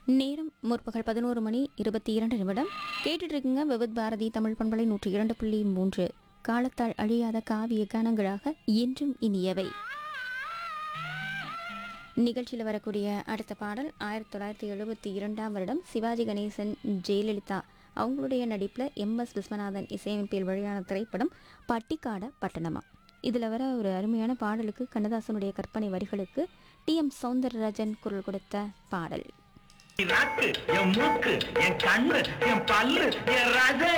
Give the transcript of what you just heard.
நேரம் முற்பகல் பதினோரு மணி இருபத்தி இரண்டு நிமிடம் கேட்டுட்டு இருக்கீங்க விவித் பாரதி தமிழ் பண்பலை நூற்றி இரண்டு புள்ளி மூன்று காலத்தால் அழியாத காவிய கானங்களாக என்றும் இனியவை நிகழ்ச்சியில் வரக்கூடிய அடுத்த பாடல் ஆயிரத்தி தொள்ளாயிரத்தி எழுபத்தி இரண்டாம் வருடம் சிவாஜி கணேசன் ஜெயலலிதா அவங்களுடைய நடிப்பில் எம் எஸ் விஸ்வநாதன் இசையமைப்பில் வெளியான திரைப்படம் பட்டிக்காட பட்டணமா இதில் வர ஒரு அருமையான பாடலுக்கு கண்ணதாசனுடைய கற்பனை வரிகளுக்கு டி எம் சௌந்தரராஜன் குரல் கொடுத்த பாடல் நாக்கு என் மூக்கு என் கண்ணு என் பல்லு என் ரச